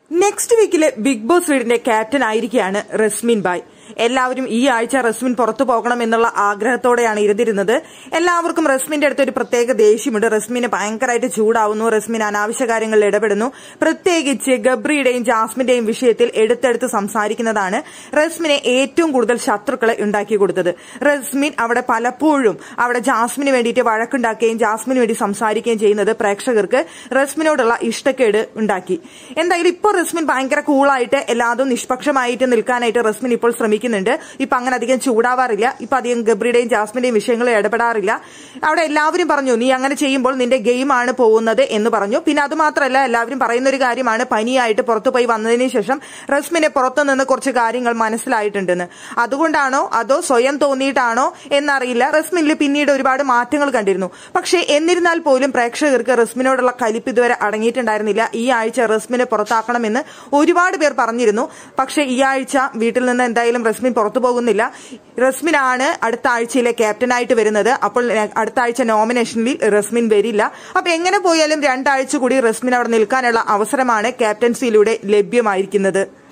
next വീക്കിലെ Big Boss വീടിന്റെ captain ആയിരിക്കുകയാണ് റസ്മിൻ ബായ് എല്ലാവരും ഈ ആഴ്ച റസ്മിൻ പുറത്തു പോകണം എന്നുള്ള ആഗ്രഹത്തോടെയാണ് ഇരുന്നിരുന്നത് എല്ലാവർക്കും റസ്മിന്റെ അടുത്ത് ഒരു പ്രത്യേക ദേഷ്യമുണ്ട് റസ്മിന് ഭയങ്കരമായിട്ട് ചൂടാവുന്നു റസ്മിൻ അനാവശ്യ കാര്യങ്ങളിൽ ഇടപെടുന്നു പ്രത്യേകിച്ച് ഗബ്രിയുടെയും ജാസ്മിന്റെയും വിഷയത്തിൽ എടുത്തെടുത്ത് സംസാരിക്കുന്നതാണ് റസ്മിനെ ഏറ്റവും കൂടുതൽ ശത്രുക്കളെ ഉണ്ടാക്കി കൊടുത്തത് റസ്മിൻ അവിടെ പലപ്പോഴും അവിടെ ജാസ്മിന് വേണ്ടിയിട്ട് വഴക്കുണ്ടാക്കുകയും ജാസ്മിന് വേണ്ടി സംസാരിക്കുകയും ചെയ്യുന്നത് പ്രേക്ഷകർക്ക് റസ്മിനോടുള്ള ഇഷ്ടക്കേട് ഉണ്ടാക്കി എന്തായാലും ഇപ്പോൾ റസ്മിൻ ഭയങ്കര കൂളായിട്ട് എല്ലാതും നിഷ്പക്ഷമായിട്ട് നിൽക്കാനായിട്ട് റസ്മിൻ ഇപ്പോൾ ശ്രമിക്കുന്നുണ്ട് ഇപ്പൊ അങ്ങനെ അധികം ചൂടാവാറില്ല ഇപ്പൊ അധികം ഗബ്രിയുടെയും ജാസ്മിന്റെയും വിഷയങ്ങളിൽ ഇടപെടാറില്ല അവിടെ എല്ലാവരും പറഞ്ഞു നീ അങ്ങനെ ചെയ്യുമ്പോൾ നിന്റെ ഗെയിമാണ് പോകുന്നത് എന്ന് പറഞ്ഞു പിന്നെ അത് മാത്രമല്ല എല്ലാവരും പറയുന്ന ഒരു കാര്യമാണ് പനിയായിട്ട് പുറത്തു പോയി വന്നതിന് ശേഷം റസ്മിനെ പുറത്തു നിന്ന് കുറച്ച് കാര്യങ്ങൾ മനസ്സിലായിട്ടുണ്ടെന്ന് അതുകൊണ്ടാണോ അതോ സ്വയം തോന്നിയിട്ടാണോ എന്നറിയില്ല റസ്മിനിൽ പിന്നീട് ഒരുപാട് മാറ്റങ്ങൾ കണ്ടിരുന്നു പക്ഷേ എന്നിരുന്നാൽ പോലും പ്രേക്ഷകർക്ക് റസ്മിനോടുള്ള കലിപ്പ് ഇതുവരെ അടങ്ങിയിട്ടുണ്ടായിരുന്നില്ല ഈ ആഴ്ച റസ്മിനെ പുറത്താക്കണമെന്ന് ഒരുപാട് പേർ പറഞ്ഞിരുന്നു പക്ഷേ ഈ ആഴ്ച വീട്ടിൽ നിന്ന് എന്തായാലും റസ്മിൻ പുറത്തു പോകുന്നില്ല റസ്മിനാണ് അടുത്ത ആഴ്ചയിലെ ക്യാപ്റ്റനായിട്ട് വരുന്നത് അപ്പോൾ അടുത്ത ആഴ്ച നോമിനേഷനിൽ റസ്മിൻ വരില്ല അപ്പൊ എങ്ങനെ പോയാലും രണ്ടാഴ്ച കൂടി റസ്മിൻ അവിടെ നിൽക്കാനുള്ള അവസരമാണ് ക്യാപ്റ്റൻസിയിലൂടെ ലഭ്യമായിരിക്കുന്നത്